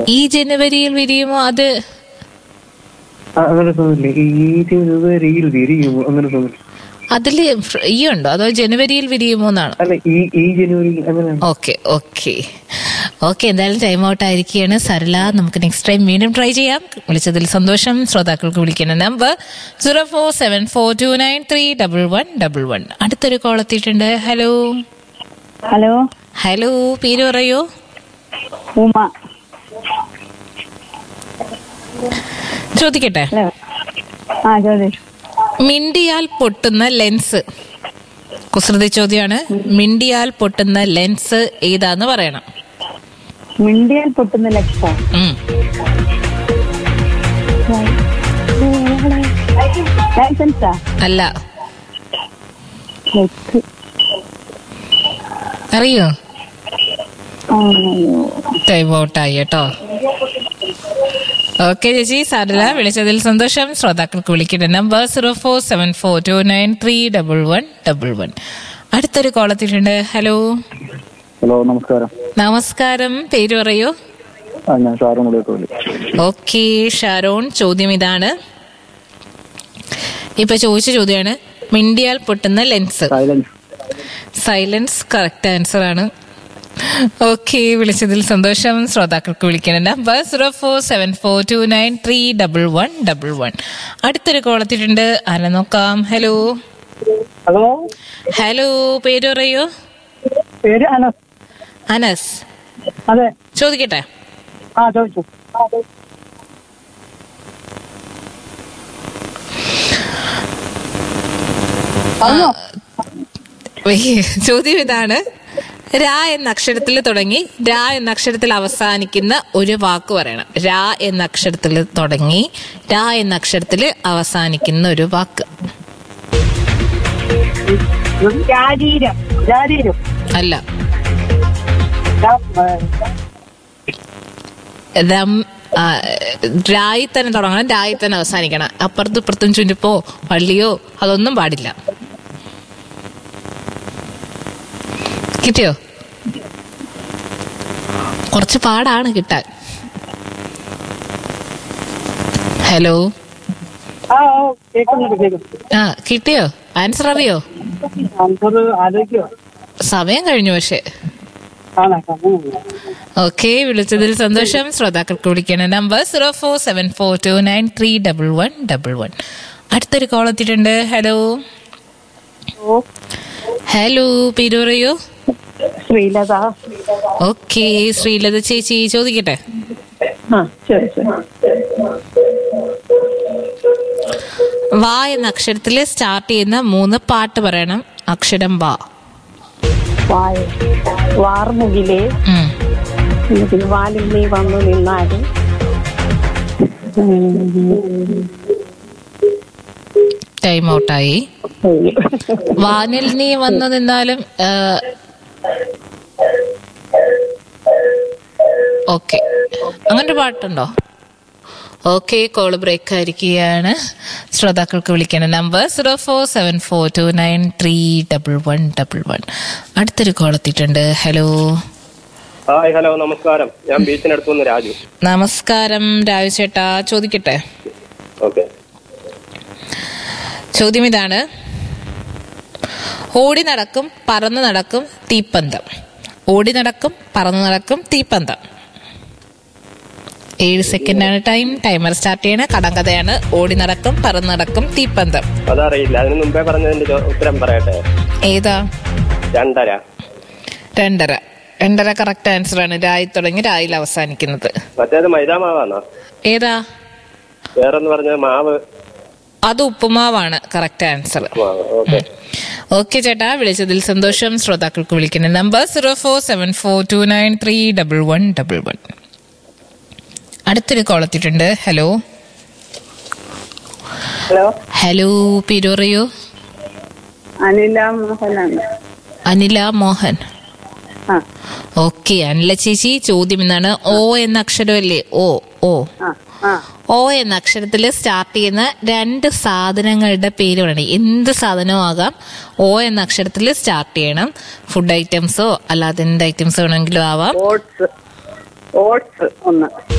ഈ ജനുവരിയിൽ വിരിയുമോ അത് ആ, അങ്ങനെ തോന്നില്ലേ ഈ ജനുവരിയിൽ വിരിയുമോ അങ്ങനെ തോന്നില്ല അതില് ഫ്ര- ഈ ഉണ്ടോ അതോ ജനുവരിയിൽ വിരിയുമോ എന്നാണ് അല്ല ഈ ഈ ജനുവരി അങ്ങനെയാണ് ഓക്കെ ഓക്കെ ഓക്കെ എന്തായാലും ടൈം ഔട്ട് ആയിരിക്കുകയാണ് സരള നമുക്ക് നെക്സ്റ്റ് ടൈം വീണ്ടും ട്രൈ ചെയ്യാം വിളിച്ചതിൽ സന്തോഷം ശ്രോതാക്കൾക്ക് വിളിക്കുന്ന number zero four seven four two nine three double one double one അടുത്തൊരു കോൾ എത്തിയിട്ടുണ്ട് ഹലോ ഹലോ ഹലോ പേര് പറയൂ ഉമ ചോദിക്കട്ടെ ഹലോ ആ ചോദി മിണ്ടിയാൽ പൊട്ടുന്ന ലെൻസ് കുസൃതി ചോദ്യമാണ് മിണ്ടിയാൽ പൊട്ടുന്ന ലെൻസ് ഏതാന്ന് പറയണം മിണ്ടിയാൽ പൊട്ടുന്ന ലക്ഷം ഉം. ലൈസൻസാ അല്ല അറിയോ ടൈം ഔട്ടായി കേട്ടോ ഓക്കെ ചേച്ചി സാറില്ല വിളിച്ചതിൽ സന്തോഷം ശ്രോതാക്കൾക്ക് വിളിക്കേണ്ട number zero four seven four two nine three double one double one അടുത്തൊരു കോൾ എത്തിയിട്ടുണ്ട് ഹലോ ഹലോ നമസ്കാരം നമസ്കാരം പേര് പറയൂ ആ ഞാൻ ഷാറും കൂടെ ഓക്കെ ഷാരോൺ ചോദ്യം ഇതാണ് ഇപ്പൊ ചോദിച്ച ചോദ്യമാണ് മിണ്ടിയാൽ പൊട്ടുന്ന lens silence silence correct answer ആണ് ഓക്കെ വിളിച്ചതിൽ സന്തോഷം ശ്രോതാക്കൾക്ക് വിളിക്കണം number zero four seven four two nine three double one double one അടുത്തൊരു കോൾ എത്തിയിട്ടുണ്ട് ആരെ നോക്കാം ഹലോ ഹലോ ഹലോ പേര് പറയൂ പേര് അനസ് അനസ് അതെ ചോദിക്കട്ടെ ആ ചോദിച്ചു പറഞ്ഞോ ഏയ്, ചോദ്യം ഇതാണ് രാ എന്ന അക്ഷരത്തിൽ തുടങ്ങി രാ എന്ന അക്ഷരത്തിൽ അവസാനിക്കുന്ന ഒരു വാക്ക് പറയണം രാ എന്ന അക്ഷരത്തിൽ തുടങ്ങി രാ എന്ന അക്ഷരത്തിൽ അവസാനിക്കുന്ന ഒരു വാക്ക് രാജീരം രാജീരം അല്ല രം ആ, രായി തന്നെ തുടങ്ങണം രായി തന്നെ അവസാനിക്കണം അപ്പുറത്തും ഇപ്പുറത്തും ചുണ്ടിപ്പോ പള്ളിയോ അതൊന്നും പാടില്ല കിട്ടിയോ കുറച്ച് പാടാണ് കിട്ടാൻ ഹലോ ആ ഓ കേൾക്കുന്നുണ്ട് കേൾക്കുന്നു ആ കിട്ടിയോ ആൻസർ അറിയോ ആൻസർ ആലോചിക്കോ സമയം കഴിഞ്ഞു പക്ഷേ ആണോ സമയമില്ല. ഓക്കെ വിളിച്ചതിൽ സന്തോഷം ശ്രോതാക്കൾക്ക് വിളിക്കണ number zero four seven four two nine three double one double one അടുത്തൊരു കോൾ എത്തിയിട്ടുണ്ട് ഹലോ ഹലോ പേര് പറയൂ ശ്രീലത ഓക്കെ ശ്രീലത ചേച്ചി ചോദിക്കട്ടെ ആ ശരി ശരി വാ എന്ന അക്ഷരത്തിൽ സ്റ്റാർട്ട് ചെയ്യുന്ന മൂന്ന് പാട്ട് പറയണം അക്ഷരം വാ വായ വാർമുകിലേ ഉം. പിന്നെ വാലിൽ നീ വന്നു നിന്നാലും ടൈം ഔട്ടായി വാനിൽ നീ വന്നു നിന്നാലും ഓക്കെ അങ്ങനൊരു പാട്ടുണ്ടോ ഓക്കെ കോള് ബ്രേക്ക് ആയിരിക്കുകയാണ് ശ്രോതാക്കൾക്ക് വിളിക്കേണ്ട number zero four seven four two nine three double one double one അടുത്തൊരു കോൾ എത്തിയിട്ടുണ്ട് ഹലോ ഹായ് ഹലോ നമസ്കാരം ഞാൻ ബീച്ചിനടുത്ത് നിന്ന് രാജു നമസ്കാരം രാജു ചേട്ടാ ചോദിക്കട്ടെ ഓക്കെ ചോദ്യം ഇതാണ് ഓടി നടക്കും പറന്നു നടക്കും തീപ്പന്തം ഓടി നടക്കും പറന്നു നടക്കും തീപ്പന്തം ഏഴ് സെക്കൻഡ് ആണ് ടൈം ടൈമർ സ്റ്റാർട്ട് ചെയ്യണ കടങ്കഥയാണ് ഓടി നടക്കും പറന്നു നടക്കും തീപ്പന്തം അതറിയില്ല അതിന് മുമ്പേ പറഞ്ഞതിന്റെ ചോ- ഉത്തരം പറയട്ടെ ഏതാ രണ്ടര രണ്ടര രണ്ടര കറക്റ്റ് ആൻസർ ആണ് രായി തുടങ്ങി രായിൽ അവസാനിക്കുന്നത് മറ്റേത് മൈദാമാവാണോ ഏതാ വേറെന്ന് പറഞ്ഞത് മാവ് അത് ഉപ്പുമാവാണ് കറക്റ്റ് ആൻസർ മാവ് ഓക്കെ ഓക്കെ ചേട്ടാ വിളിച്ചതിൽ സന്തോഷം ശ്രോതാക്കൾക്ക് വിളിക്കുന്ന number zero four seven four two nine three double one double one അടുത്തൊരു കോൾ എത്തിയിട്ടുണ്ട് ഹലോ ഹലോ ഹലോ പേര് പറയൂ അനില മോഹനാണ് അനില മോഹൻ ആ ഓക്കെ അനില ചേച്ചി ചോദ്യം എന്നാണ് ഓ എന്ന അക്ഷരമല്ലേ ഓ ഓ ആ ആ ഓ എന്ന അക്ഷരത്തിൽ സ്റ്റാർട്ട് ചെയ്യുന്ന രണ്ട് സാധനങ്ങളുടെ പേര് പറയണം എന്ത് സാധനവും ആകാം ഓ എന്ന അക്ഷരത്തിൽ സ്റ്റാർട്ട് ചെയ്യണം ഫുഡ് ഐറ്റംസോ അല്ലാതെ എന്ത് ഐറ്റംസ് വേണമെങ്കിലും ആവാം ഓട്സ് ഓട്സ് ഒന്ന്